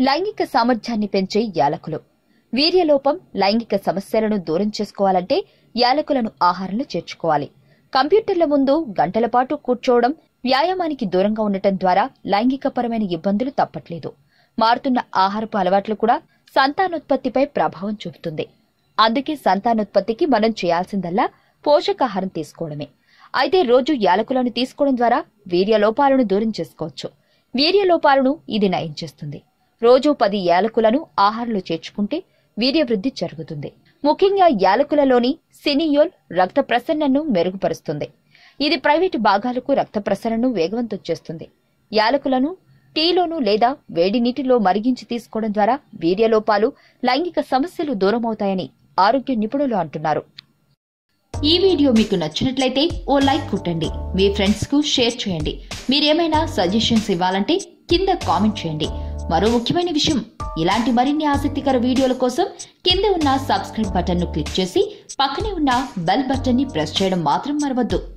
లైంగిక సామర్థ్యాన్ని పెంచే యాలకులు వీర్యలోపం లైంగిక సమస్యలను దూరం చేసుకోవాలంటే యాలకులను ఆహారంలో చేర్చుకోవాలి కంప్యూటర్ల ముందు గంటల పాటు కూర్చోవడం వ్యాయామానికి దూరంగా ఉండటం ద్వారా లైంగికపరమైన ఇబ్బందులు తప్పట్లేదు మారుతున్న ఆహారపు అలవాట్లు కూడా సంతానోత్పత్తిపై ప్రభావం చూపుతుంది అందుకే సంతానోత్పత్తికి మనం చేయాల్సిందల్లా పోషకాహారం తీసుకోవడమే అయితే రోజు యాలకులను తీసుకోవడం ద్వారా వీర్యలోపాలను దూరం చేసుకోవచ్చు వీర్యలోపాలను ఇది నయం చేస్తుంది రోజు పది యాలకులను ఆహారంలో చేర్చుకుంటే వీర్యవృద్ధి జరుగుతుంది ముఖ్యంగా యాలకులలోని సినియోల్ రక్త ప్రసరణను మెరుగుపరుస్తుంది ఇది ప్రైవేటు భాగాలకు రక్త ప్రసరణను వేగవంతం చేస్తుంది యాలకులను టీలోను లేదా వేడి నీటిలో మరిగించి తీసుకోవడం ద్వారా వీర్యలోపాలు లైంగిక సమస్యలు దూరమవుతాయని ఆరోగ్య నిపుణులు అంటున్నారు ఈ వీడియో మీకు నచ్చినట్లయితే ఓ లైక్ కొట్టండి మీ ఫ్రెండ్స్ కు షేర్ చేయండి మీరేమైనా సజెషన్స్ ఇవ్వాలంటే కింద కామెంట్ చేయండి మరో ముఖ్యమైన విషయం ఇలాంటి మరిన్ని ఆసక్తికర వీడియోల కోసం కింద ఉన్న సబ్స్క్రైబ్ బటన్ ను క్లిక్ చేసి పక్కనే ఉన్న బెల్ బటన్ ని ప్రెస్ చేయడం మాత్రం మరవద్దు